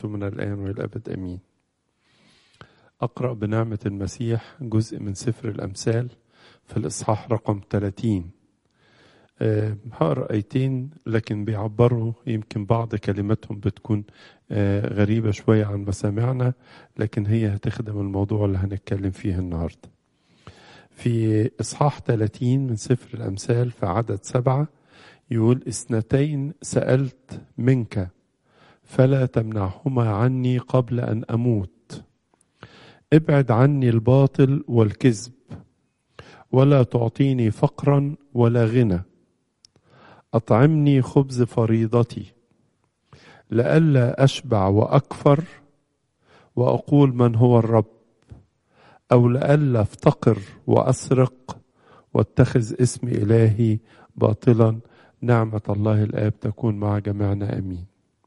برحمته من الآن وإلى الأبد أمين أقرأ بنعمة المسيح جزء من سفر الأمثال في الإصحاح رقم 30 أه هقرأ آيتين لكن بيعبروا يمكن بعض كلماتهم بتكون أه غريبة شوية عن مسامعنا لكن هي هتخدم الموضوع اللي هنتكلم فيه النهاردة في إصحاح 30 من سفر الأمثال في عدد سبعة يقول اثنتين سألت منك فلا تمنعهما عني قبل أن أموت ابعد عني الباطل والكذب ولا تعطيني فقرا ولا غنى أطعمني خبز فريضتي لئلا أشبع وأكفر وأقول من هو الرب أو لئلا أفتقر وأسرق واتخذ اسم إلهي باطلا نعمة الله الآب تكون مع جميعنا أمين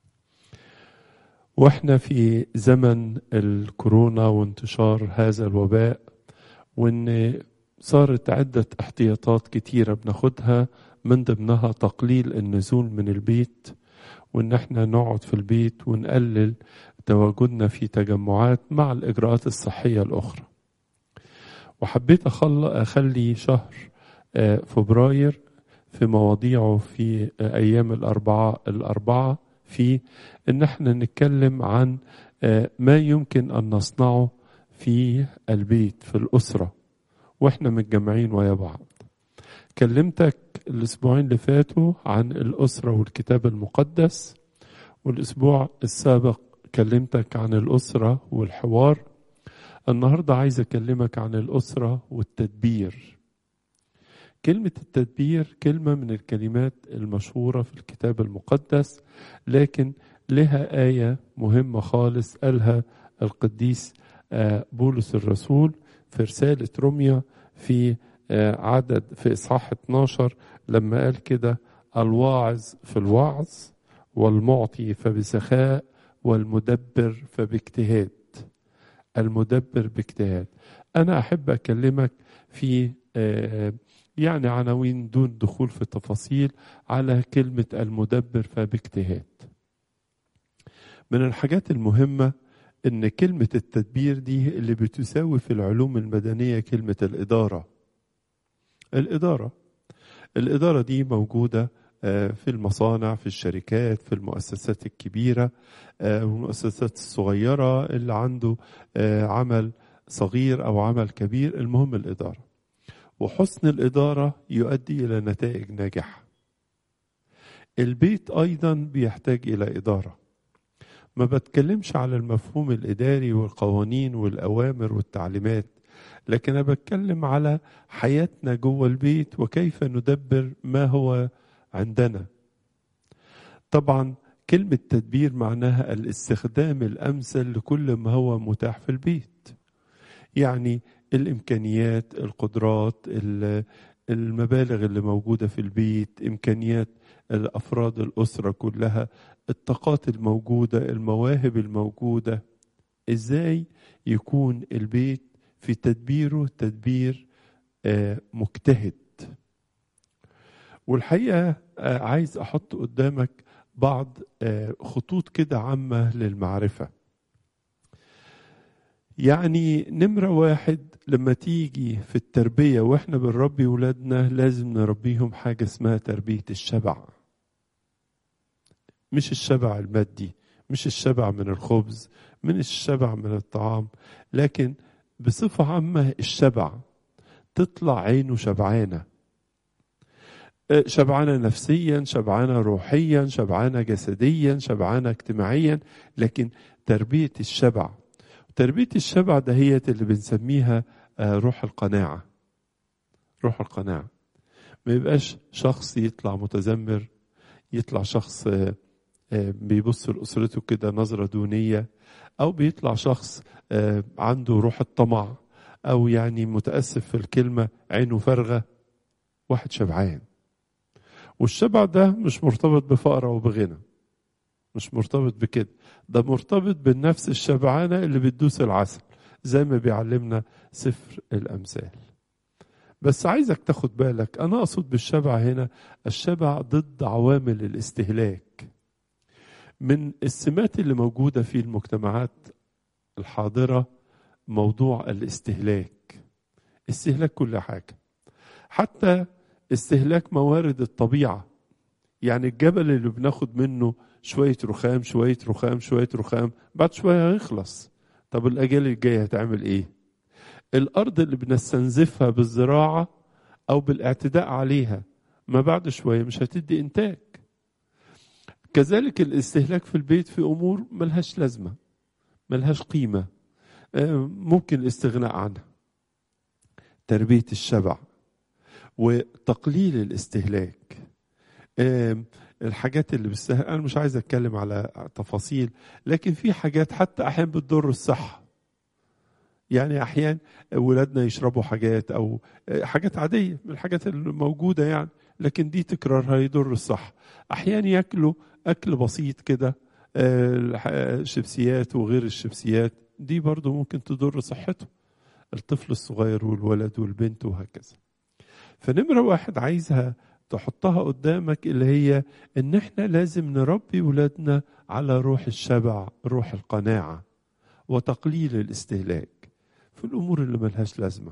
واحنا في زمن الكورونا وانتشار هذا الوباء وان صارت عدة احتياطات كتيرة بناخدها من ضمنها تقليل النزول من البيت وان احنا نقعد في البيت ونقلل تواجدنا في تجمعات مع الاجراءات الصحية الاخرى وحبيت اخلي شهر فبراير في مواضيعه في ايام الاربعاء الاربعه في ان احنا نتكلم عن ما يمكن ان نصنعه في البيت في الاسره واحنا متجمعين ويا بعض كلمتك الاسبوعين اللي فاتوا عن الاسره والكتاب المقدس والاسبوع السابق كلمتك عن الاسره والحوار النهارده عايز اكلمك عن الاسره والتدبير كلمة التدبير كلمة من الكلمات المشهورة في الكتاب المقدس لكن لها آية مهمة خالص قالها القديس بولس الرسول في رسالة روميا في عدد في إصحاح 12 لما قال كده الواعظ في الوعظ والمعطي فبسخاء والمدبر فباجتهاد المدبر باجتهاد أنا أحب أكلمك في يعني عناوين دون دخول في تفاصيل على كلمة المدبر فباجتهاد من الحاجات المهمة ان كلمة التدبير دي اللي بتساوي في العلوم المدنية كلمة الإدارة الإدارة الإدارة دي موجودة في المصانع في الشركات في المؤسسات الكبيرة والمؤسسات الصغيرة اللي عنده عمل صغير أو عمل كبير المهم الإدارة وحسن الإدارة يؤدي إلى نتائج ناجحة. البيت أيضا بيحتاج إلى إدارة. ما بتكلمش على المفهوم الإداري والقوانين والأوامر والتعليمات، لكن أنا بتكلم على حياتنا جوه البيت وكيف ندبر ما هو عندنا. طبعا كلمة تدبير معناها الاستخدام الأمثل لكل ما هو متاح في البيت. يعني الامكانيات القدرات المبالغ اللي موجوده في البيت امكانيات الافراد الاسره كلها الطاقات الموجوده المواهب الموجوده ازاي يكون البيت في تدبيره تدبير مجتهد والحقيقه عايز احط قدامك بعض خطوط كده عامه للمعرفه يعني نمرة واحد لما تيجي في التربية واحنا بنربي ولادنا لازم نربيهم حاجة اسمها تربية الشبع مش الشبع المادي مش الشبع من الخبز من الشبع من الطعام لكن بصفة عامة الشبع تطلع عينه شبعانة شبعانة نفسيا شبعانة روحيا شبعانة جسديا شبعانة اجتماعيا لكن تربية الشبع تربية الشبع دهيت اللي بنسميها روح القناعة روح القناعة ما يبقاش شخص يطلع متذمر يطلع شخص بيبص لأسرته كده نظرة دونية أو بيطلع شخص عنده روح الطمع أو يعني متأسف في الكلمة عينه فارغة واحد شبعان والشبع ده مش مرتبط بفقر أو بغنى مش مرتبط بكده ده مرتبط بالنفس الشبعانة اللي بتدوس العسل زي ما بيعلمنا سفر الأمثال بس عايزك تاخد بالك أنا أقصد بالشبع هنا الشبع ضد عوامل الاستهلاك من السمات اللي موجودة في المجتمعات الحاضرة موضوع الاستهلاك استهلاك كل حاجة حتى استهلاك موارد الطبيعة يعني الجبل اللي بناخد منه شوية رخام شوية رخام شوية رخام بعد شوية هيخلص طب الأجيال الجاية هتعمل إيه الأرض اللي بنستنزفها بالزراعة أو بالاعتداء عليها ما بعد شوية مش هتدي إنتاج كذلك الاستهلاك في البيت في أمور ملهاش لازمة ملهاش قيمة ممكن الاستغناء عنها تربية الشبع وتقليل الاستهلاك الحاجات اللي بتستهلك انا مش عايز اتكلم على تفاصيل لكن في حاجات حتى احيانا بتضر الصحه يعني احيانا ولادنا يشربوا حاجات او حاجات عاديه من الحاجات الموجوده يعني لكن دي تكرارها يضر الصحه احيانا ياكلوا اكل بسيط كده شيبسيات وغير الشيبسيات دي برضو ممكن تضر صحته الطفل الصغير والولد والبنت وهكذا فنمرة واحد عايزها تحطها قدامك اللي هي ان احنا لازم نربي ولادنا على روح الشبع روح القناعة وتقليل الاستهلاك في الامور اللي ملهاش لازمة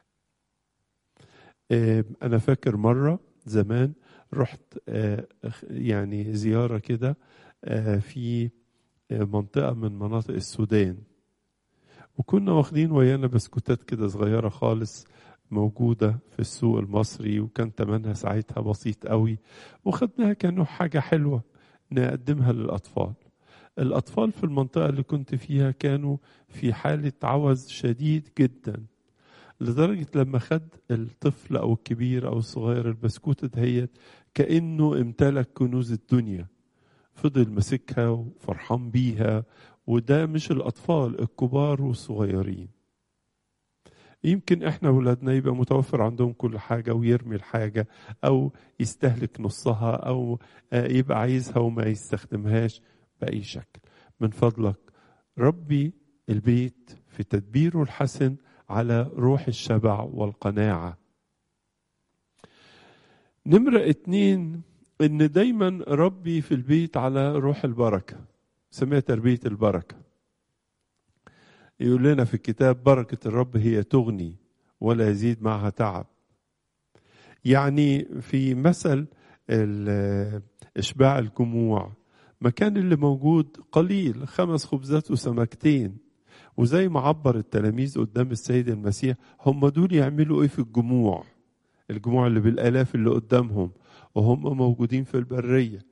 انا فاكر مرة زمان رحت يعني زيارة كده في منطقة من مناطق السودان وكنا واخدين ويانا بسكوتات كده صغيرة خالص موجودة في السوق المصري وكان تمنها ساعتها بسيط قوي وخدناها كأنه حاجة حلوة نقدمها للأطفال الأطفال في المنطقة اللي كنت فيها كانوا في حالة عوز شديد جدا لدرجة لما خد الطفل أو الكبير أو الصغير البسكوتة دهيت كأنه امتلك كنوز الدنيا فضل ماسكها وفرحان بيها وده مش الأطفال الكبار والصغيرين يمكن احنا ولادنا يبقى متوفر عندهم كل حاجة ويرمي الحاجة أو يستهلك نصها أو يبقى عايزها وما يستخدمهاش بأي شكل من فضلك ربي البيت في تدبيره الحسن على روح الشبع والقناعة نمرة اتنين ان دايما ربي في البيت على روح البركة سميها تربية البركة يقول لنا في الكتاب بركة الرب هي تغني ولا يزيد معها تعب يعني في مثل إشباع الجموع مكان اللي موجود قليل خمس خبزات وسمكتين وزي ما عبر التلاميذ قدام السيد المسيح هم دول يعملوا ايه في الجموع الجموع اللي بالالاف اللي قدامهم وهم موجودين في البريه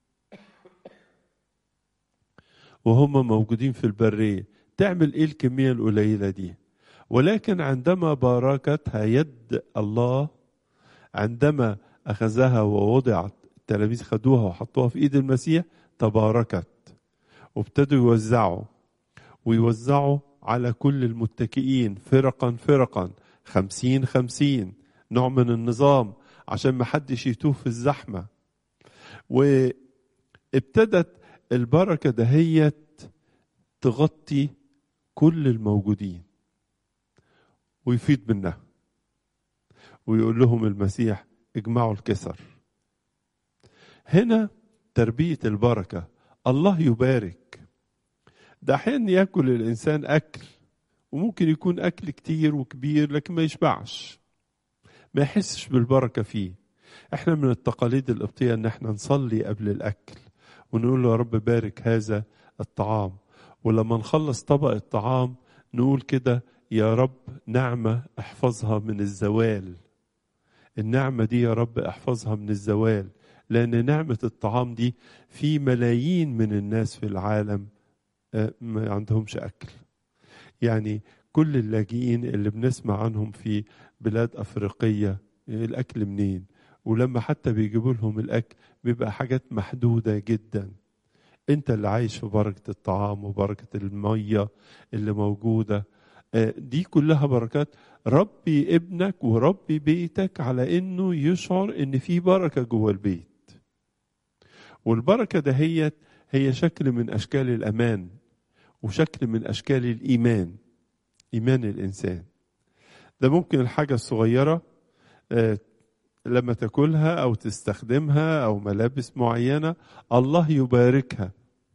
وهم موجودين في البريه تعمل ايه الكميه القليله دي ولكن عندما باركتها يد الله عندما اخذها ووضعت التلاميذ خدوها وحطوها في ايد المسيح تباركت وابتدوا يوزعوا ويوزعوا على كل المتكئين فرقا فرقا خمسين خمسين نوع من النظام عشان ما حدش يتوه في الزحمة وابتدت البركة دهيت تغطي كل الموجودين ويفيد منها ويقول لهم المسيح اجمعوا الكسر هنا تربية البركة الله يبارك ده أحيانا ياكل الإنسان أكل وممكن يكون أكل كتير وكبير لكن ما يشبعش ما يحسش بالبركة فيه احنا من التقاليد القبطية ان احنا نصلي قبل الأكل ونقول له يا رب بارك هذا الطعام ولما نخلص طبق الطعام نقول كده يا رب نعمة احفظها من الزوال النعمة دي يا رب احفظها من الزوال لأن نعمة الطعام دي في ملايين من الناس في العالم ما عندهمش أكل يعني كل اللاجئين اللي بنسمع عنهم في بلاد أفريقية الأكل منين ولما حتى بيجيبوا لهم الأكل بيبقى حاجات محدودة جدا انت اللي عايش في بركة الطعام وبركة المية اللي موجودة دي كلها بركات ربي ابنك وربي بيتك على انه يشعر ان في بركة جوه البيت والبركة دهيت هي شكل من اشكال الامان وشكل من اشكال الايمان ايمان الانسان ده ممكن الحاجة الصغيرة لما تاكلها او تستخدمها او ملابس معينة الله يباركها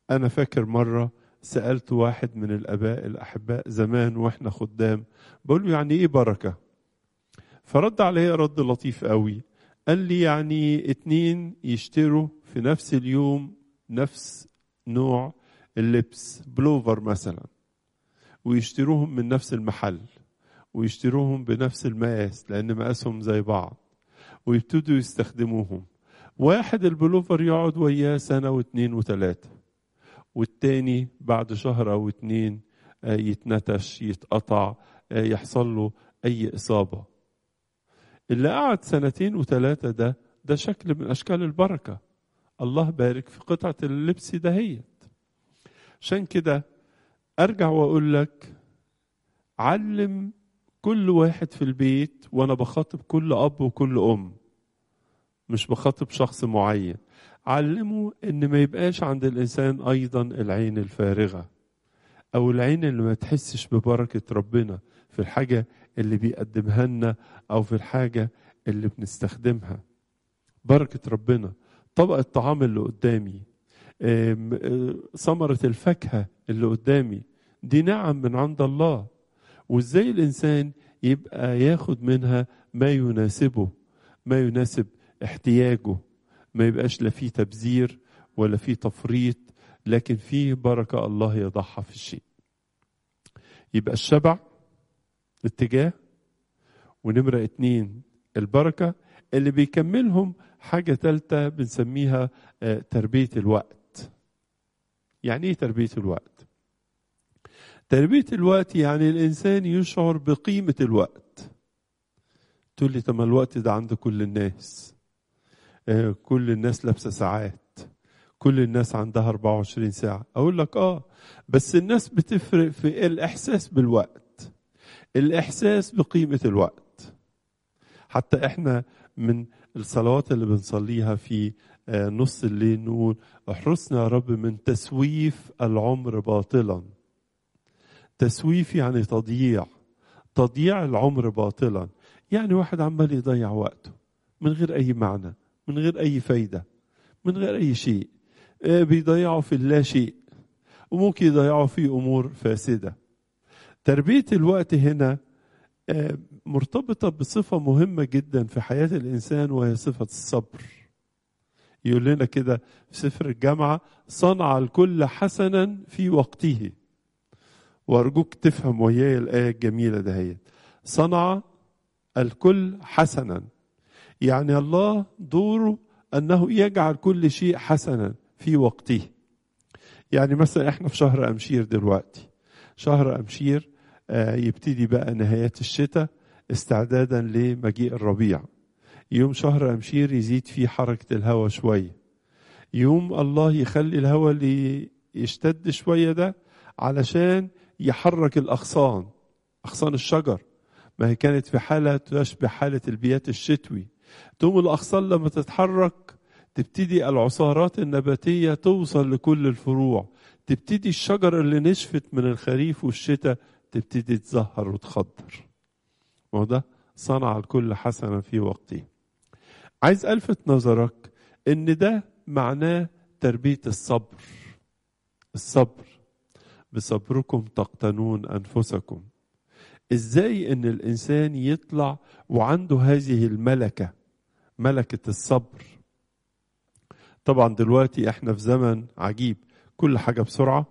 أنا فاكر مرة سألت واحد من الآباء الأحباء زمان وإحنا خدام بقول له يعني إيه بركة فرد عليه رد لطيف قوي قال لي يعني اتنين يشتروا في نفس اليوم نفس نوع اللبس بلوفر مثلا ويشتروهم من نفس المحل ويشتروهم بنفس المقاس لأن مقاسهم زي بعض ويبتدوا يستخدموهم واحد البلوفر يقعد وياه سنة واثنين وثلاثة والتاني بعد شهر أو اتنين يتنتش يتقطع يحصل له أي إصابة اللي قعد سنتين وثلاثة ده ده شكل من أشكال البركة الله بارك في قطعة اللبس دهيت عشان كده أرجع وأقول لك علم كل واحد في البيت وأنا بخاطب كل أب وكل أم مش بخاطب شخص معين علمه ان ما يبقاش عند الانسان ايضا العين الفارغه او العين اللي ما تحسش ببركه ربنا في الحاجه اللي بيقدمها لنا او في الحاجه اللي بنستخدمها بركه ربنا طبق الطعام اللي قدامي ثمره الفاكهه اللي قدامي دي نعم من عند الله وازاي الانسان يبقى ياخد منها ما يناسبه ما يناسب احتياجه ما يبقاش لا فيه تبذير ولا فيه تفريط لكن فيه بركة الله يضعها في الشيء يبقى الشبع اتجاه ونمرة اتنين البركة اللي بيكملهم حاجة تالتة بنسميها تربية الوقت يعني ايه تربية الوقت تربية الوقت يعني الإنسان يشعر بقيمة الوقت تقول لي طب الوقت ده عند كل الناس كل الناس لابسه ساعات كل الناس عندها 24 ساعة أقول لك آه بس الناس بتفرق في الإحساس بالوقت الإحساس بقيمة الوقت حتى إحنا من الصلوات اللي بنصليها في نص الليل نقول احرسنا يا رب من تسويف العمر باطلا تسويف يعني تضييع تضييع العمر باطلا يعني واحد عمال يضيع وقته من غير أي معنى من غير أي فايدة من غير أي شيء بيضيعوا في اللا شيء وممكن يضيعوا في أمور فاسدة تربية الوقت هنا مرتبطة بصفة مهمة جدا في حياة الإنسان وهي صفة الصبر يقول لنا كده في سفر الجامعة صنع الكل حسنا في وقته وأرجوك تفهم وياي الآية الجميلة دهيت صنع الكل حسنا يعني الله دوره انه يجعل كل شيء حسنا في وقته يعني مثلا احنا في شهر امشير دلوقتي شهر امشير يبتدي بقى نهايات الشتاء استعدادا لمجيء الربيع يوم شهر امشير يزيد فيه حركه الهواء شويه يوم الله يخلي الهواء اللي يشتد شويه ده علشان يحرك الاغصان اغصان الشجر ما هي كانت في حاله تشبه حاله البيات الشتوي تقوم الأغصان لما تتحرك تبتدي العصارات النباتية توصل لكل الفروع تبتدي الشجر اللي نشفت من الخريف والشتاء تبتدي تزهر وتخضر ما ده صنع الكل حسنا في وقته عايز ألفت نظرك إن ده معناه تربية الصبر الصبر بصبركم تقتنون أنفسكم ازاي ان الانسان يطلع وعنده هذه الملكه ملكه الصبر طبعا دلوقتي احنا في زمن عجيب كل حاجه بسرعه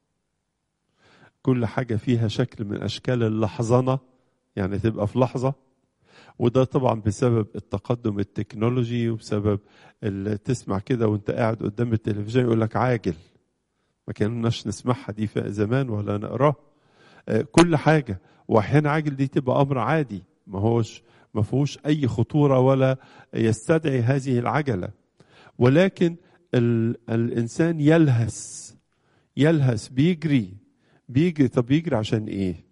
كل حاجه فيها شكل من اشكال اللحظنه يعني تبقى في لحظه وده طبعا بسبب التقدم التكنولوجي وبسبب اللي تسمع كده وانت قاعد قدام التلفزيون يقول لك عاجل ما كناش نسمعها دي في زمان ولا نقراها كل حاجه واحيانا عاجل دي تبقى امر عادي ما هوش ما فيهوش اي خطوره ولا يستدعي هذه العجله ولكن ال الانسان يلهث يلهث بيجري بيجري طب يجري عشان ايه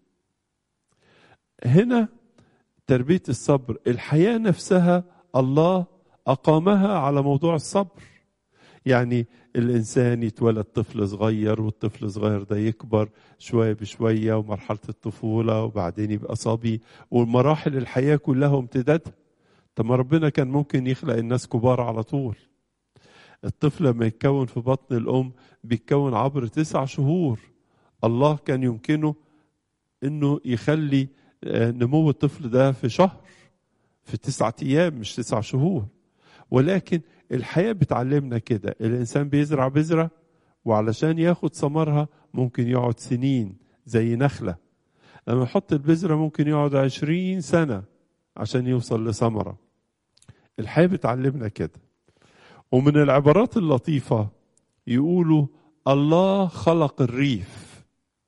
هنا تربيه الصبر الحياه نفسها الله اقامها على موضوع الصبر يعني الانسان يتولد طفل صغير والطفل الصغير ده يكبر شويه بشويه ومرحله الطفوله وبعدين يبقى صبي والمراحل الحياه كلها امتدادها طب ما ربنا كان ممكن يخلق الناس كبار على طول الطفل لما يتكون في بطن الأم بيتكون عبر تسع شهور الله كان يمكنه انه يخلي نمو الطفل ده في شهر في تسعة أيام مش تسع شهور ولكن الحياة بتعلمنا كده الإنسان بيزرع بذرة وعلشان ياخد ثمرها ممكن يقعد سنين زي نخلة لما يحط البذرة ممكن يقعد عشرين سنة عشان يوصل لثمرة الحياة بتعلمنا كده ومن العبارات اللطيفة يقولوا الله خلق الريف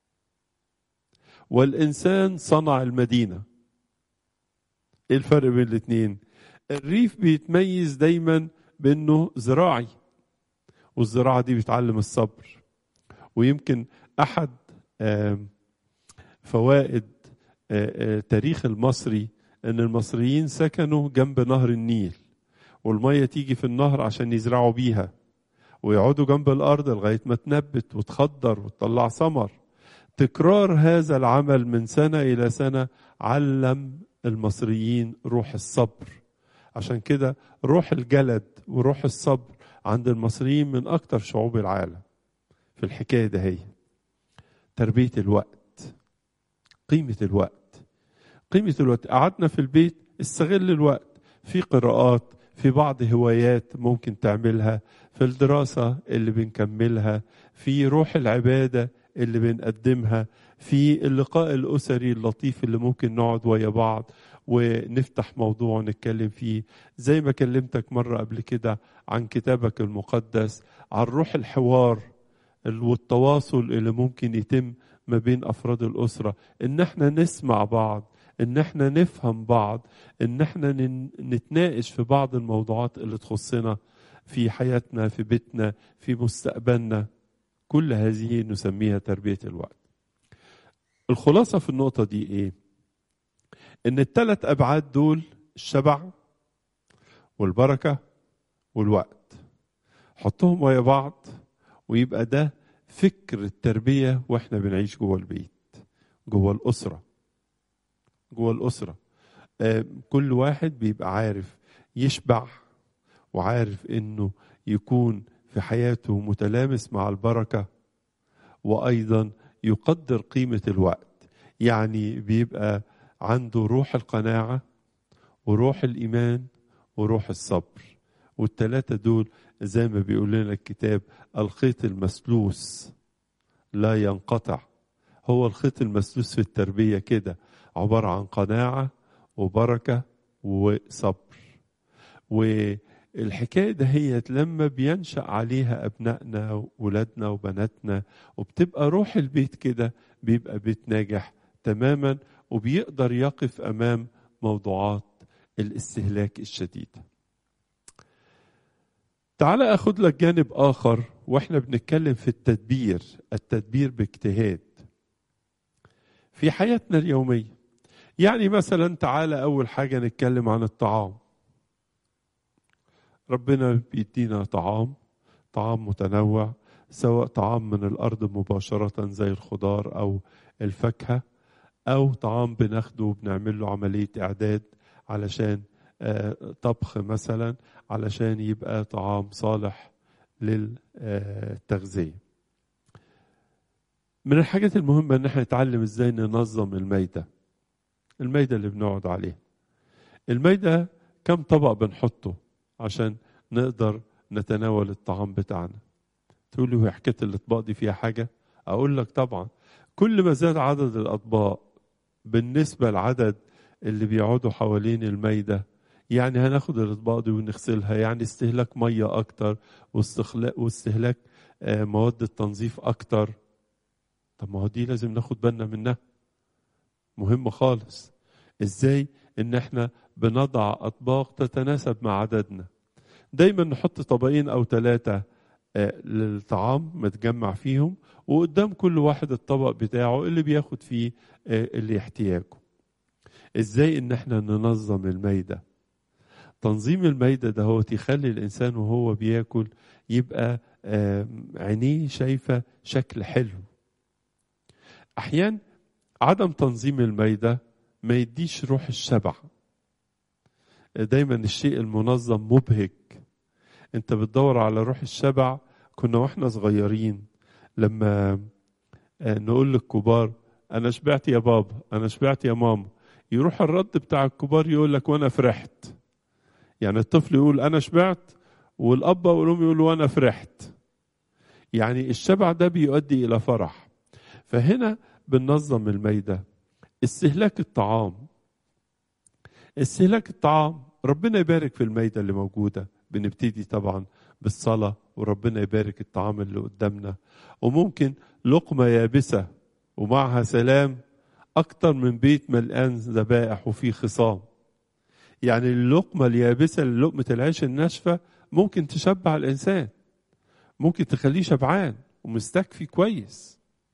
والإنسان صنع المدينة ايه الفرق بين الاثنين الريف بيتميز دايما بانه زراعي والزراعة دي بتعلم الصبر ويمكن احد فوائد تاريخ المصري ان المصريين سكنوا جنب نهر النيل والمية تيجي في النهر عشان يزرعوا بيها ويقعدوا جنب الارض لغاية ما تنبت وتخضر وتطلع ثمر تكرار هذا العمل من سنة إلى سنة علم المصريين روح الصبر عشان كده روح الجلد وروح الصبر عند المصريين من أكتر شعوب العالم في الحكاية ده هي تربية الوقت قيمة الوقت قيمة الوقت قعدنا في البيت استغل الوقت في قراءات في بعض هوايات ممكن تعملها في الدراسة اللي بنكملها في روح العبادة اللي بنقدمها في اللقاء الأسري اللطيف اللي ممكن نقعد ويا بعض ونفتح موضوع ونتكلم فيه زي ما كلمتك مرة قبل كده عن كتابك المقدس عن روح الحوار والتواصل اللي ممكن يتم ما بين أفراد الأسرة إن احنا نسمع بعض إن احنا نفهم بعض إن احنا نتناقش في بعض الموضوعات اللي تخصنا في حياتنا في بيتنا في مستقبلنا كل هذه نسميها تربية الوقت الخلاصة في النقطة دي ايه ان الثلاث ابعاد دول الشبع والبركة والوقت حطهم ويا بعض ويبقى ده فكر التربية واحنا بنعيش جوه البيت جوه الأسرة جوه الأسرة آه كل واحد بيبقى عارف يشبع وعارف انه يكون في حياته متلامس مع البركة وأيضا يقدر قيمة الوقت يعني بيبقى عنده روح القناعة وروح الإيمان وروح الصبر والتلاتة دول زي ما بيقول لنا الكتاب الخيط المسلوس لا ينقطع هو الخيط المسلوس في التربية كده عبارة عن قناعة وبركة وصبر والحكاية ده هي لما بينشأ عليها أبنائنا وولادنا وبناتنا وبتبقى روح البيت كده بيبقى بيت ناجح تماما وبيقدر يقف أمام موضوعات الاستهلاك الشديد تعال أخذ لك جانب آخر وإحنا بنتكلم في التدبير التدبير باجتهاد في حياتنا اليومية يعني مثلا تعالى أول حاجة نتكلم عن الطعام ربنا بيدينا طعام طعام متنوع سواء طعام من الأرض مباشرة زي الخضار أو الفاكهة أو طعام بناخده وبنعمل له عملية إعداد علشان طبخ مثلا علشان يبقى طعام صالح للتغذية من الحاجات المهمة ان احنا نتعلم ازاي ننظم الميدة الميدة اللي بنقعد عليها الميدة كم طبق بنحطه عشان نقدر نتناول الطعام بتاعنا تقول لي هو حكاية الاطباق دي فيها حاجة اقول لك طبعا كل ما زاد عدد الاطباق بالنسبة لعدد اللي بيقعدوا حوالين الميدة يعني هناخد الاطباق دي ونغسلها يعني استهلاك ميه اكتر واستهلاك مواد التنظيف اكتر طب ما هو دي لازم ناخد بالنا منها مهم خالص ازاي ان احنا بنضع اطباق تتناسب مع عددنا دايما نحط طبقين او ثلاثه للطعام متجمع فيهم وقدام كل واحد الطبق بتاعه اللي بياخد فيه اللي احتياجه ازاي ان احنا ننظم الميده تنظيم الميدة ده هو يخلي الإنسان وهو بياكل يبقى عينيه شايفة شكل حلو أحيان عدم تنظيم الميدة ما يديش روح الشبع دايما الشيء المنظم مبهج انت بتدور على روح الشبع كنا واحنا صغيرين لما نقول للكبار انا شبعت يا بابا انا شبعت يا ماما يروح الرد بتاع الكبار يقول لك وانا فرحت يعني الطفل يقول انا شبعت والاب والام يقولوا وانا فرحت يعني الشبع ده بيؤدي الى فرح فهنا بننظم الميدة استهلاك الطعام استهلاك الطعام ربنا يبارك في الميدة اللي موجودة بنبتدي طبعا بالصلاة وربنا يبارك الطعام اللي قدامنا وممكن لقمة يابسة ومعها سلام أكتر من بيت ملقان ذبائح وفيه خصام يعني اللقمة اليابسة لقمة العيش الناشفة ممكن تشبع الإنسان ممكن تخليه شبعان ومستكفي كويس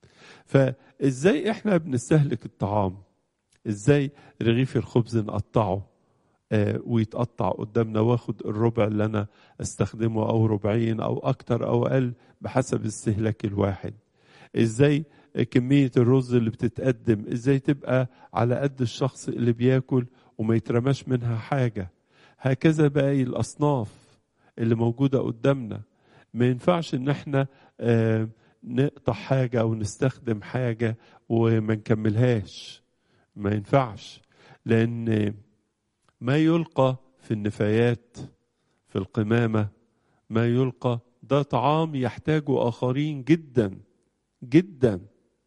فازاي احنا بنستهلك الطعام ازاي رغيف الخبز نقطعه آه ويتقطع قدامنا واخد الربع اللي انا استخدمه او ربعين او اكتر او اقل بحسب استهلاك الواحد ازاي كمية الرز اللي بتتقدم ازاي تبقى على قد الشخص اللي بياكل وما يترماش منها حاجة هكذا باقي الاصناف اللي موجودة قدامنا ما ينفعش ان احنا آه نقطع حاجة أو نستخدم حاجة وما نكملهاش ما ينفعش لأن ما يلقى في النفايات في القمامة ما يلقى ده طعام يحتاجه آخرين جدا جدا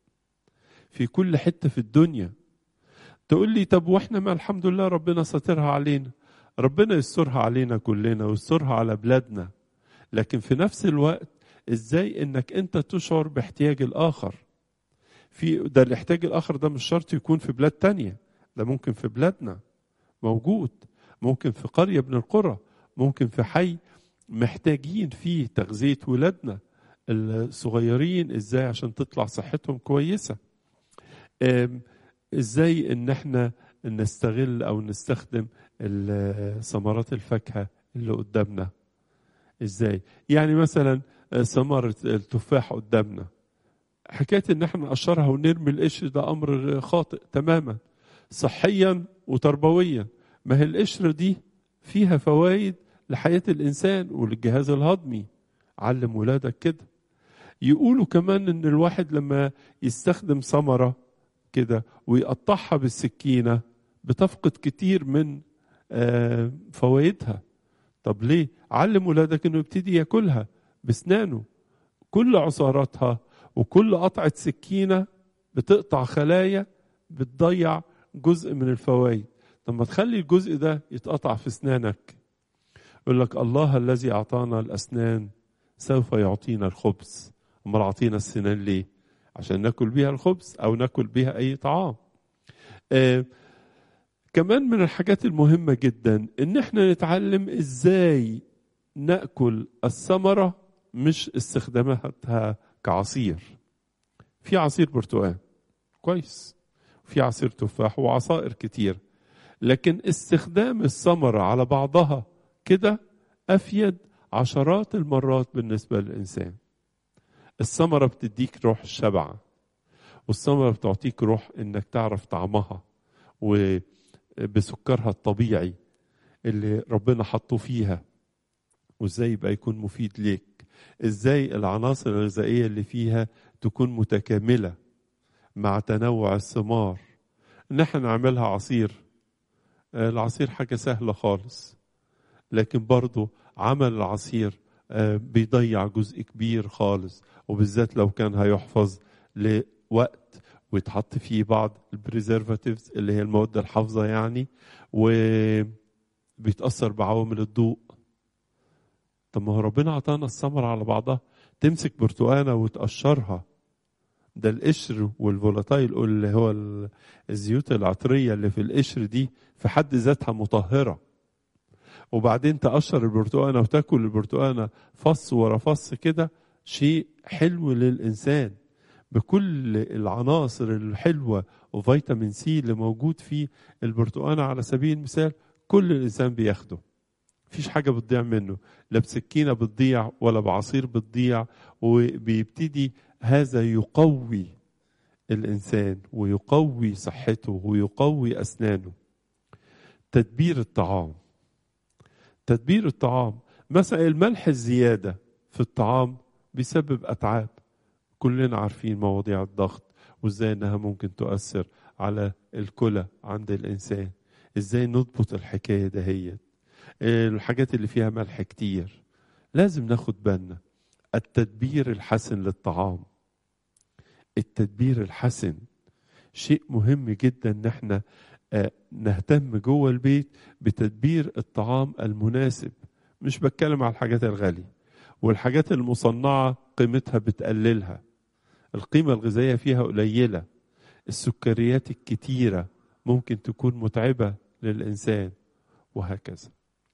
في كل حتة في الدنيا تقول لي طب واحنا ما الحمد لله ربنا ساترها علينا ربنا يسترها علينا كلنا ويسترها على بلادنا لكن في نفس الوقت ازاي انك انت تشعر باحتياج الاخر في ده الاحتياج الاخر ده مش شرط يكون في بلاد تانية ده ممكن في بلادنا موجود ممكن في قرية من القرى ممكن في حي محتاجين فيه تغذية ولادنا الصغيرين ازاي عشان تطلع صحتهم كويسة ازاي ان احنا نستغل او نستخدم ثمرات الفاكهة اللي قدامنا ازاي يعني مثلا ثمرة التفاح قدامنا حكاية ان احنا نقشرها ونرمي القشر ده امر خاطئ تماما صحيا وتربويا ما هي القشرة دي فيها فوائد لحياة الانسان وللجهاز الهضمي علم ولادك كده يقولوا كمان ان الواحد لما يستخدم ثمرة كده ويقطعها بالسكينة بتفقد كتير من فوائدها طب ليه علم ولادك انه يبتدي ياكلها بسنانه كل عصاراتها وكل قطعة سكينة بتقطع خلايا بتضيع جزء من الفوائد طب ما تخلي الجزء ده يتقطع في اسنانك يقول لك الله الذي اعطانا الاسنان سوف يعطينا الخبز امال اعطينا السنان ليه عشان ناكل بيها الخبز او ناكل بيها اي طعام آه كمان من الحاجات المهمة جدا ان احنا نتعلم ازاي ناكل الثمرة مش استخداماتها كعصير في عصير برتقال كويس في عصير تفاح وعصائر كتير لكن استخدام الثمرة على بعضها كده أفيد عشرات المرات بالنسبة للإنسان الثمرة بتديك روح الشبع والثمرة بتعطيك روح إنك تعرف طعمها وبسكرها الطبيعي اللي ربنا حطه فيها وازاي يبقى يكون مفيد ليك ازاي العناصر الغذائيه اللي فيها تكون متكامله مع تنوع الثمار ان احنا نعملها عصير العصير حاجه سهله خالص لكن برضو عمل العصير بيضيع جزء كبير خالص وبالذات لو كان هيحفظ لوقت ويتحط فيه بعض البريزرفاتيفز اللي هي المواد الحافظه يعني وبيتاثر بعوامل الضوء طب ما هو ربنا عطانا الثمرة على بعضها تمسك برتقانة وتقشرها ده القشر والفولاتايل اللي هو الزيوت العطرية اللي في القشر دي في حد ذاتها مطهرة وبعدين تقشر البرتقانة وتاكل البرتقانة فص ورا فص كده شيء حلو للإنسان بكل العناصر الحلوة وفيتامين سي اللي موجود في البرتقانة على سبيل المثال كل الإنسان بياخده مفيش حاجة بتضيع منه لا بسكينة بتضيع ولا بعصير بتضيع وبيبتدي هذا يقوي الإنسان ويقوي صحته ويقوي أسنانه تدبير الطعام تدبير الطعام مثلا الملح الزيادة في الطعام بيسبب أتعاب كلنا عارفين مواضيع الضغط وازاي انها ممكن تؤثر على الكلى عند الانسان ازاي نضبط الحكايه دهيت الحاجات اللي فيها ملح كتير لازم ناخد بالنا التدبير الحسن للطعام التدبير الحسن شيء مهم جدا ان احنا نهتم جوه البيت بتدبير الطعام المناسب مش بتكلم على الحاجات الغاليه والحاجات المصنعه قيمتها بتقللها القيمه الغذائيه فيها قليله السكريات الكتيره ممكن تكون متعبه للانسان وهكذا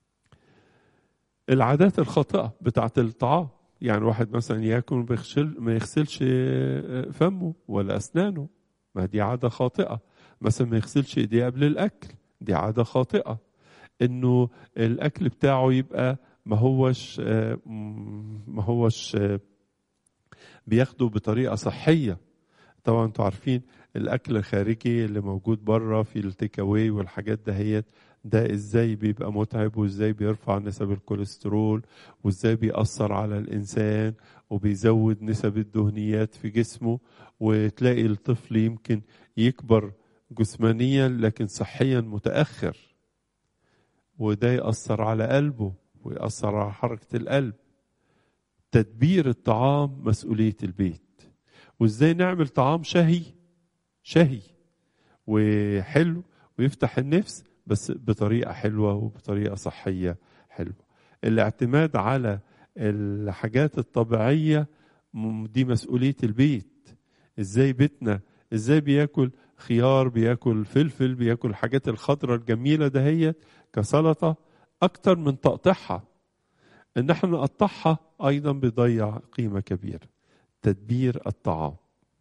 العادات الخاطئه بتاعه الطعام يعني واحد مثلا ياكل بيغسل ما يغسلش فمه ولا اسنانه ما دي عاده خاطئه مثلا ما يغسلش ايديه قبل الاكل دي عاده خاطئه انه الاكل بتاعه يبقى ما هوش ما هوش بياخده بطريقه صحيه طبعا انتوا عارفين الاكل الخارجي اللي موجود بره في التيك اواي والحاجات دهيت ده ازاي بيبقى متعب وازاي بيرفع نسب الكوليسترول وازاي بيأثر على الانسان وبيزود نسب الدهنيات في جسمه وتلاقي الطفل يمكن يكبر جسمانيا لكن صحيا متأخر وده يأثر على قلبه ويأثر على حركة القلب تدبير الطعام مسؤولية البيت وازاي نعمل طعام شهي شهي وحلو ويفتح النفس بس بطريقة حلوة وبطريقة صحية حلوة الاعتماد على الحاجات الطبيعية دي مسؤولية البيت ازاي بيتنا ازاي بياكل خيار بياكل فلفل بياكل الحاجات الخضراء الجميلة دهيت كسلطة أكتر من تقطيعها إن احنا نقطعها أيضا بيضيع قيمة كبيرة تدبير الطعام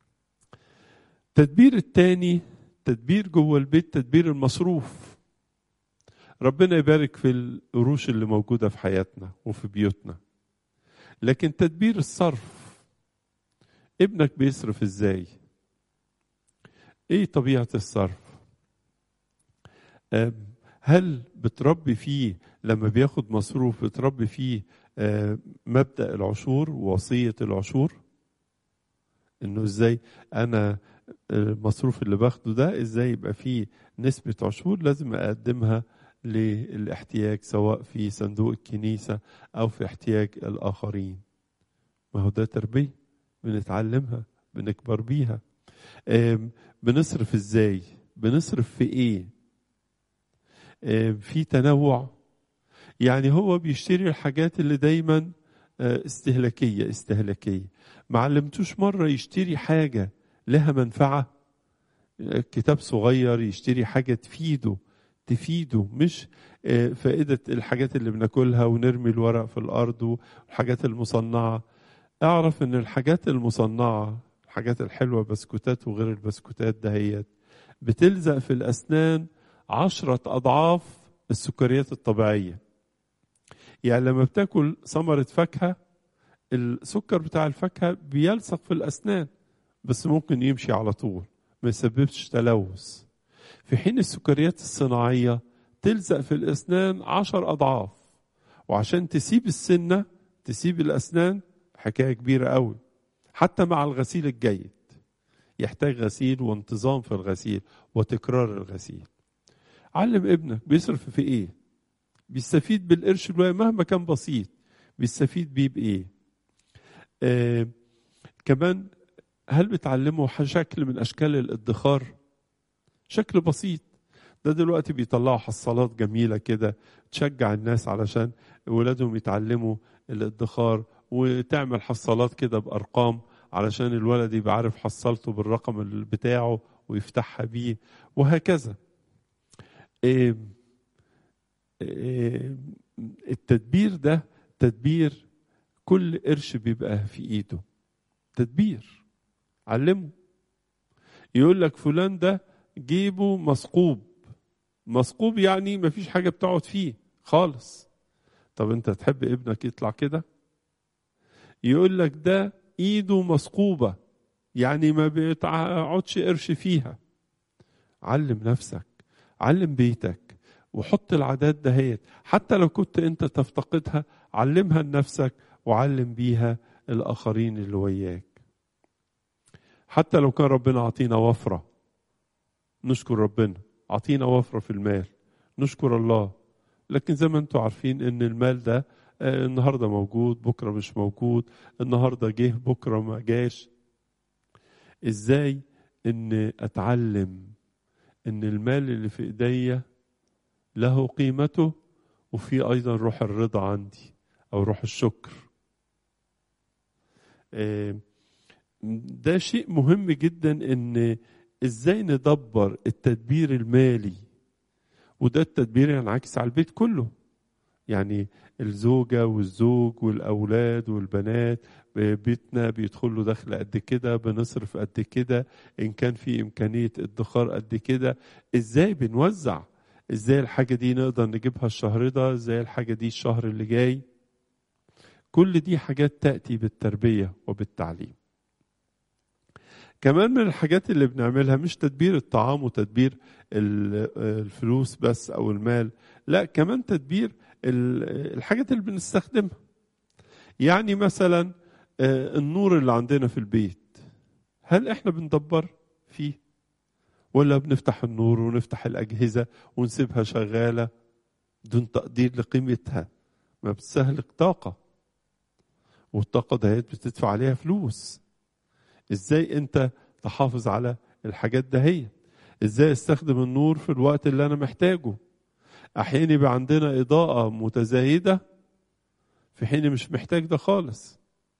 تدبير التاني تدبير جوه البيت تدبير المصروف ربنا يبارك في القروش اللي موجودة في حياتنا وفي بيوتنا لكن تدبير الصرف ابنك بيصرف ازاي ايه طبيعة الصرف هل بتربي فيه لما بياخد مصروف بتربي فيه مبدأ العشور ووصية العشور انه ازاي انا المصروف اللي باخده ده ازاي يبقى فيه نسبة عشور لازم اقدمها للاحتياج سواء في صندوق الكنيسة او في احتياج الاخرين ما هو ده تربية بنتعلمها بنكبر بيها بنصرف ازاي بنصرف في ايه في تنوع يعني هو بيشتري الحاجات اللي دايما استهلاكية استهلاكية ما علمتوش مرة يشتري حاجة لها منفعة كتاب صغير يشتري حاجة تفيده تفيده مش فائدة الحاجات اللي بناكلها ونرمي الورق في الأرض والحاجات المصنعة اعرف ان الحاجات المصنعة الحاجات الحلوة بسكوتات وغير البسكوتات دهيت بتلزق في الأسنان عشرة أضعاف السكريات الطبيعية يعني لما بتاكل ثمرة فاكهة السكر بتاع الفاكهة بيلصق في الأسنان بس ممكن يمشي على طول ما يسببش تلوث في حين السكريات الصناعية تلزق في الأسنان عشر أضعاف وعشان تسيب السنة تسيب الأسنان حكاية كبيرة قوي حتى مع الغسيل الجيد يحتاج غسيل وانتظام في الغسيل وتكرار الغسيل علم ابنك بيصرف في ايه بيستفيد بالقرش الواحد مهما كان بسيط بيستفيد بيه بايه آه كمان هل بتعلمه شكل من اشكال الادخار شكل بسيط ده دلوقتي بيطلعوا حصالات جميلة كده تشجع الناس علشان ولادهم يتعلموا الادخار وتعمل حصالات كده بأرقام علشان الولد يبقى عارف حصلته بالرقم بتاعه ويفتحها بيه وهكذا إيه إيه التدبير ده تدبير كل قرش بيبقى في ايده تدبير علمه يقول لك فلان ده جيبه مثقوب مثقوب يعني مفيش حاجه بتقعد فيه خالص طب انت تحب ابنك يطلع كده يقول لك ده ايده مثقوبه يعني ما بيتقعدش قرش فيها علم نفسك علم بيتك وحط العادات دهيت حتى لو كنت انت تفتقدها علمها لنفسك وعلم بيها الاخرين اللي وياك حتى لو كان ربنا عطينا وفره نشكر ربنا عطينا وفره في المال نشكر الله لكن زي ما انتم عارفين ان المال ده آه، النهارده موجود بكره مش موجود النهارده جه بكره ما جاش ازاي ان اتعلم ان المال اللي في ايديا له قيمته وفي ايضا روح الرضا عندي او روح الشكر آه، ده شيء مهم جدا ان ازاي ندبر التدبير المالي وده التدبير ينعكس على البيت كله يعني الزوجة والزوج والأولاد والبنات بيتنا بيدخل له دخل قد كده بنصرف قد كده إن كان في إمكانية ادخار قد كده إزاي بنوزع إزاي الحاجة دي نقدر نجيبها الشهر ده إزاي الحاجة دي الشهر اللي جاي كل دي حاجات تأتي بالتربية وبالتعليم كمان من الحاجات اللي بنعملها مش تدبير الطعام وتدبير الفلوس بس او المال لا كمان تدبير الحاجات اللي بنستخدمها يعني مثلا النور اللي عندنا في البيت هل احنا بندبر فيه ولا بنفتح النور ونفتح الاجهزه ونسيبها شغاله دون تقدير لقيمتها ما بتستهلك طاقه والطاقه دهيت بتدفع عليها فلوس ازاي انت تحافظ على الحاجات دهيت ازاي استخدم النور في الوقت اللي انا محتاجه احيانا يبقى عندنا اضاءه متزايده في حين مش محتاج ده خالص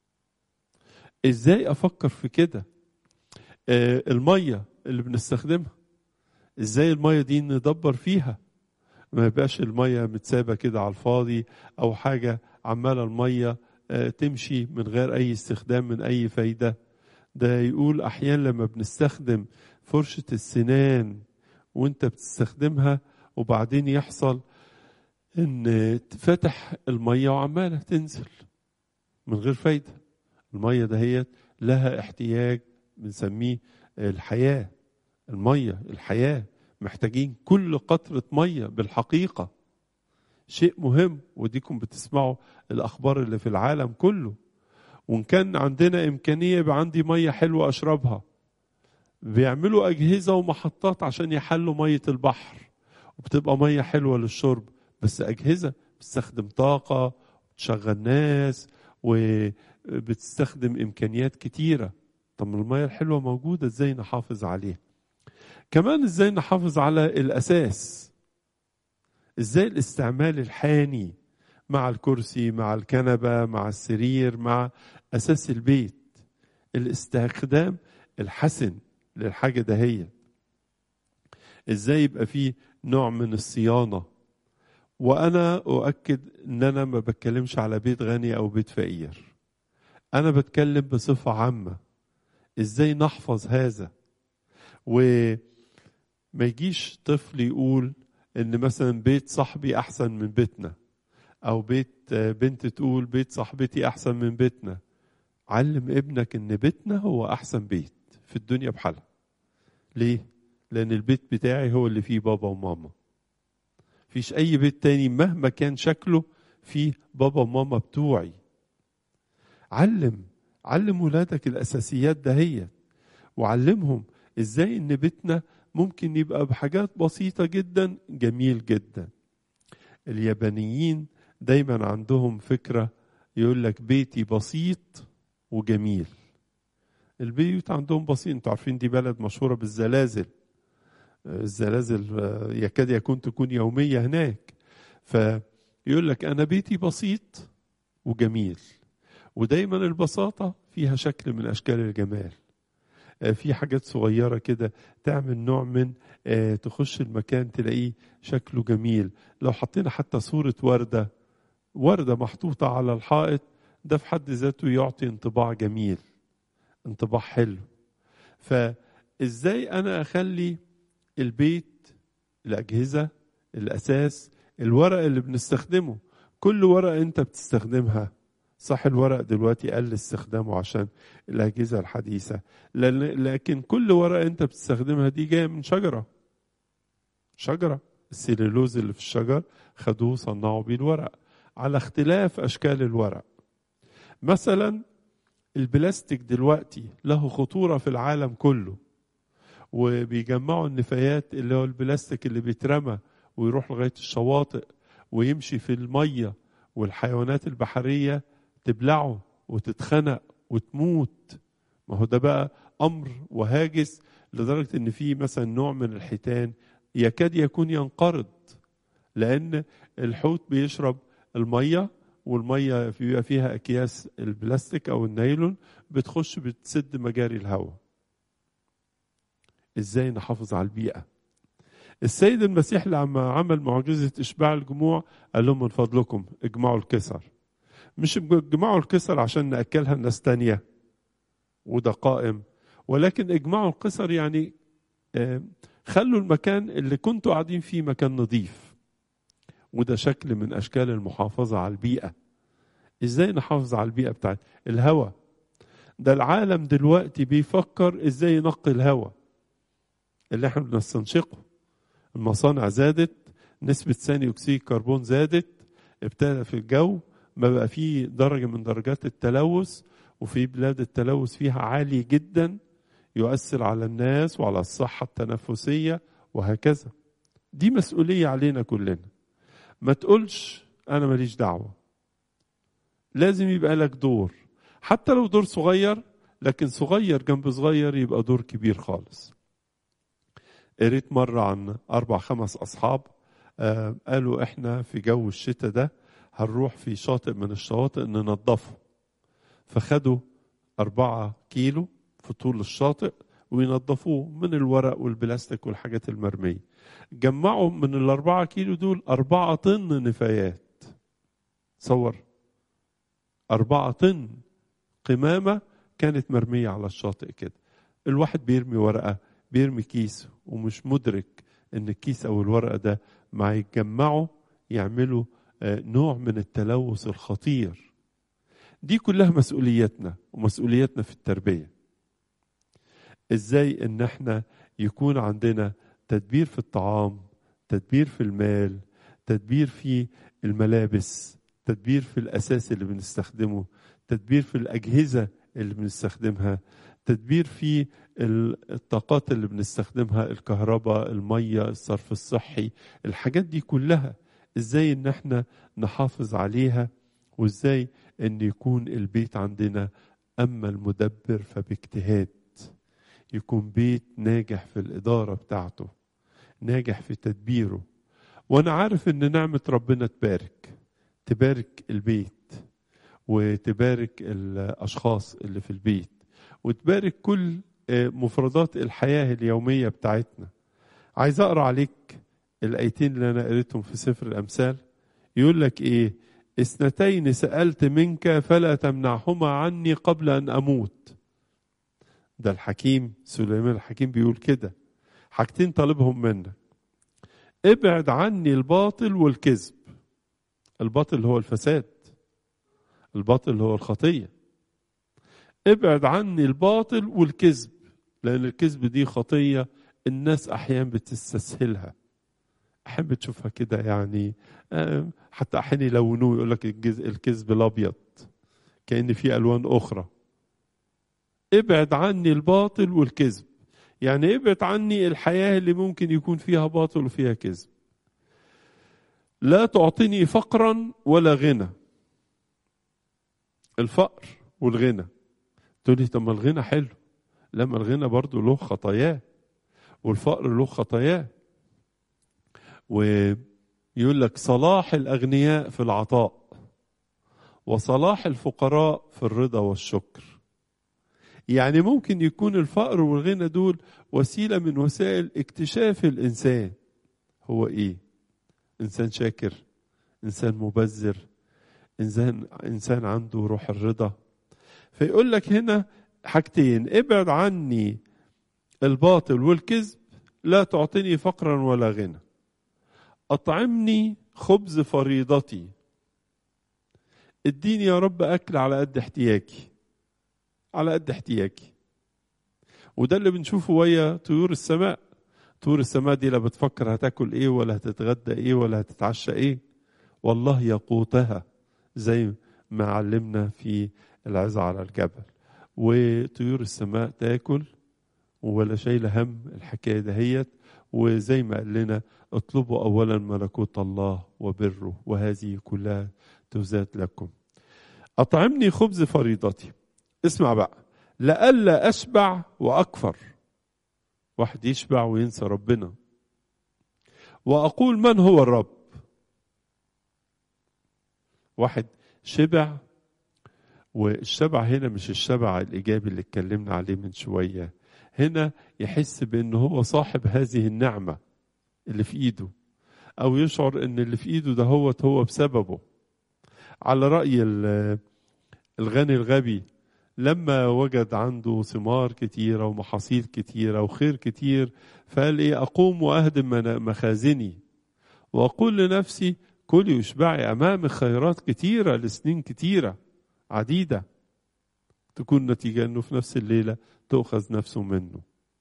ازاي افكر في كده آه الميه اللي بنستخدمها ازاي الميه دي ندبر فيها ما يبقاش الميه متسابه كده على الفاضي او حاجه عماله الميه آه تمشي من غير اي استخدام من اي فايده ده يقول احيانا لما بنستخدم فرشه السنان وانت بتستخدمها وبعدين يحصل ان تفتح الميه وعماله تنزل من غير فايده الميه دهيت لها احتياج بنسميه الحياه الميه الحياه محتاجين كل قطره ميه بالحقيقه شيء مهم وديكم بتسمعوا الاخبار اللي في العالم كله وان كان عندنا امكانيه يبقى عندي ميه حلوه اشربها بيعملوا اجهزه ومحطات عشان يحلوا ميه البحر وبتبقى ميه حلوه للشرب بس اجهزه بتستخدم طاقه بتشغل ناس وبتستخدم امكانيات كتيره طب الميه الحلوه موجوده ازاي نحافظ عليها كمان ازاي نحافظ على الاساس ازاي الاستعمال الحاني مع الكرسي مع الكنبه مع السرير مع اساس البيت الاستخدام الحسن للحاجه دهيت ازاي يبقى فيه نوع من الصيانه وانا اؤكد ان انا ما بتكلمش على بيت غني او بيت فقير انا بتكلم بصفه عامه ازاي نحفظ هذا وما يجيش طفل يقول ان مثلا بيت صاحبي احسن من بيتنا او بيت بنت تقول بيت صاحبتي احسن من بيتنا علم ابنك ان بيتنا هو احسن بيت في الدنيا بحالها ليه لان البيت بتاعي هو اللي فيه بابا وماما فيش اي بيت تاني مهما كان شكله فيه بابا وماما بتوعي علم علم ولادك الاساسيات دهيت وعلمهم ازاي ان بيتنا ممكن يبقى بحاجات بسيطة جدا جميل جدا اليابانيين دايما عندهم فكرة يقول لك بيتي بسيط وجميل البيوت عندهم بسيط انتوا عارفين دي بلد مشهورة بالزلازل الزلازل يكاد يكون تكون يومية هناك فيقول لك أنا بيتي بسيط وجميل ودايما البساطة فيها شكل من أشكال الجمال في حاجات صغيرة كده تعمل نوع من تخش المكان تلاقيه شكله جميل لو حطينا حتى صورة وردة وردة محطوطة على الحائط ده في حد ذاته يعطي انطباع جميل انطباع حلو فازاي انا اخلي البيت الاجهزه الاساس الورق اللي بنستخدمه كل ورق انت بتستخدمها صح الورق دلوقتي قل استخدامه عشان الاجهزه الحديثه لكن كل ورقه انت بتستخدمها دي جايه من شجره شجره السليلوز اللي في الشجر خدوه صنعوا بيه الورق على اختلاف اشكال الورق مثلا البلاستيك دلوقتي له خطورة في العالم كله وبيجمعوا النفايات اللي هو البلاستيك اللي بيترمى ويروح لغاية الشواطئ ويمشي في المية والحيوانات البحرية تبلعه وتتخنق وتموت ما هو ده بقى أمر وهاجس لدرجة إن في مثلا نوع من الحيتان يكاد يكون ينقرض لأن الحوت بيشرب المية والمية بيبقى فيها أكياس البلاستيك أو النايلون بتخش بتسد مجاري الهواء إزاي نحافظ على البيئة السيد المسيح لما عمل معجزة إشباع الجموع قال لهم من فضلكم اجمعوا الكسر مش اجمعوا الكسر عشان نأكلها الناس تانية وده قائم ولكن اجمعوا القصر يعني خلوا المكان اللي كنتوا قاعدين فيه مكان نظيف وده شكل من اشكال المحافظه على البيئه ازاي نحافظ على البيئه بتاعت الهواء ده العالم دلوقتي بيفكر ازاي ينقي الهواء اللي احنا بنستنشقه المصانع زادت نسبة ثاني أكسيد الكربون زادت ابتدى في الجو ما بقى فيه درجة من درجات التلوث وفي بلاد التلوث فيها عالي جدا يؤثر على الناس وعلى الصحة التنفسية وهكذا دي مسؤولية علينا كلنا ما تقولش أنا ماليش دعوة لازم يبقى لك دور حتى لو دور صغير لكن صغير جنب صغير يبقى دور كبير خالص قريت مرة عن أربع خمس أصحاب آه قالوا إحنا في جو الشتاء ده هنروح في شاطئ من الشواطئ ننظفه فخدوا أربعة كيلو في طول الشاطئ وينظفوه من الورق والبلاستيك والحاجات المرمية جمعوا من الأربعة كيلو دول أربعة طن نفايات صور أربعة طن قمامة كانت مرمية على الشاطئ كده الواحد بيرمي ورقة بيرمي كيس ومش مدرك ان الكيس او الورقة ده مع يتجمعوا يعملوا نوع من التلوث الخطير دي كلها مسؤوليتنا ومسؤوليتنا في التربية ازاي ان احنا يكون عندنا تدبير في الطعام تدبير في المال تدبير في الملابس تدبير في الاساس اللي بنستخدمه تدبير في الاجهزه اللي بنستخدمها تدبير في الطاقات اللي بنستخدمها الكهرباء الميه الصرف الصحي الحاجات دي كلها ازاي ان احنا نحافظ عليها وازاي ان يكون البيت عندنا اما المدبر فباجتهاد يكون بيت ناجح في الاداره بتاعته ناجح في تدبيره وانا عارف ان نعمه ربنا تبارك تبارك البيت وتبارك الاشخاص اللي في البيت وتبارك كل مفردات الحياه اليوميه بتاعتنا عايز اقرا عليك الايتين اللي انا قريتهم في سفر الامثال يقول لك ايه اثنتين سالت منك فلا تمنعهما عني قبل ان اموت ده الحكيم سليمان الحكيم بيقول كده حاجتين طالبهم منك ابعد عني الباطل والكذب الباطل هو الفساد الباطل هو الخطيه ابعد عني الباطل والكذب لان الكذب دي خطيه الناس احيانا بتستسهلها احب تشوفها كده يعني حتى احيانا يلونوه يقول لك الكذب الابيض كان في الوان اخرى ابعد عني الباطل والكذب يعني ابعد عني الحياه اللي ممكن يكون فيها باطل وفيها كذب لا تعطيني فقرا ولا غنى الفقر والغنى تقول لي طب ما الغنى حلو لما الغنى برضه له خطاياه والفقر له خطاياه ويقول لك صلاح الاغنياء في العطاء وصلاح الفقراء في الرضا والشكر يعني ممكن يكون الفقر والغنى دول وسيله من وسائل اكتشاف الانسان هو ايه انسان شاكر انسان مبذر انسان انسان عنده روح الرضا فيقول لك هنا حاجتين ابعد عني الباطل والكذب لا تعطيني فقرا ولا غنى اطعمني خبز فريضتي اديني يا رب اكل على قد احتياجي على قد احتياجي وده اللي بنشوفه ويا طيور السماء طور السماء دي لا بتفكر هتاكل ايه ولا هتتغدى ايه ولا هتتعشى ايه والله يقوتها زي ما علمنا في العظة على الجبل وطيور السماء تاكل ولا شايله هم الحكايه دهيت وزي ما قال لنا اطلبوا اولا ملكوت الله وبره وهذه كلها تزاد لكم اطعمني خبز فريضتي اسمع بقى لئلا اشبع واكفر واحد يشبع وينسى ربنا واقول من هو الرب واحد شبع والشبع هنا مش الشبع الايجابي اللي اتكلمنا عليه من شويه هنا يحس بان هو صاحب هذه النعمه اللي في ايده او يشعر ان اللي في ايده ده هو هو بسببه على راي الغني الغبي لما وجد عنده ثمار كتيرة ومحاصيل كتيرة وخير كتير فقال إيه أقوم وأهدم مخازني وأقول لنفسي كلي واشبعي أمامك خيرات كتيرة لسنين كتيرة عديدة تكون نتيجة أنه في نفس الليلة تؤخذ نفسه منه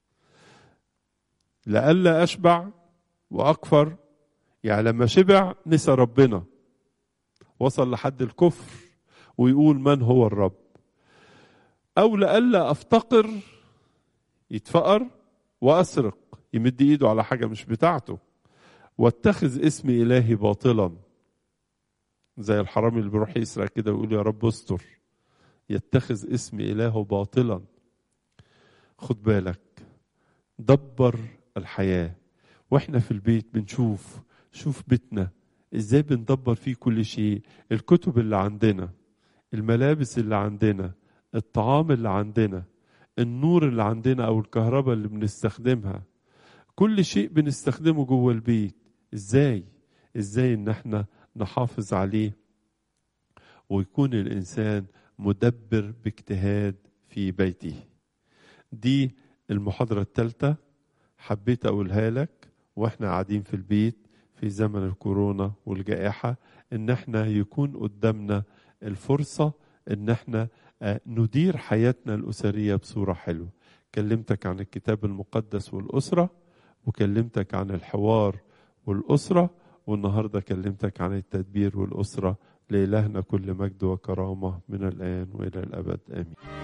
لئلا أشبع وأكفر يعني لما شبع نسى ربنا وصل لحد الكفر ويقول من هو الرب أو لئلا أفتقر يتفقر وأسرق يمد إيده على حاجة مش بتاعته واتخذ اسم إلهي باطلا زي الحرامي اللي بيروح يسرق كده ويقول يا رب استر يتخذ اسم إلهه باطلا خد بالك دبر الحياة واحنا في البيت بنشوف شوف بيتنا ازاي بندبر فيه كل شيء الكتب اللي عندنا الملابس اللي عندنا الطعام اللي عندنا النور اللي عندنا او الكهرباء اللي بنستخدمها كل شيء بنستخدمه جوه البيت ازاي ازاي ان احنا نحافظ عليه ويكون الانسان مدبر باجتهاد في بيته دي المحاضرة الثالثة حبيت أقولها لك وإحنا قاعدين في البيت في زمن الكورونا والجائحة إن إحنا يكون قدامنا الفرصة إن إحنا ندير حياتنا الأسرية بصورة حلوة كلمتك عن الكتاب المقدس والأسرة وكلمتك عن الحوار والأسرة والنهاردة كلمتك عن التدبير والأسرة لإلهنا كل مجد وكرامة من الآن وإلى الأبد آمين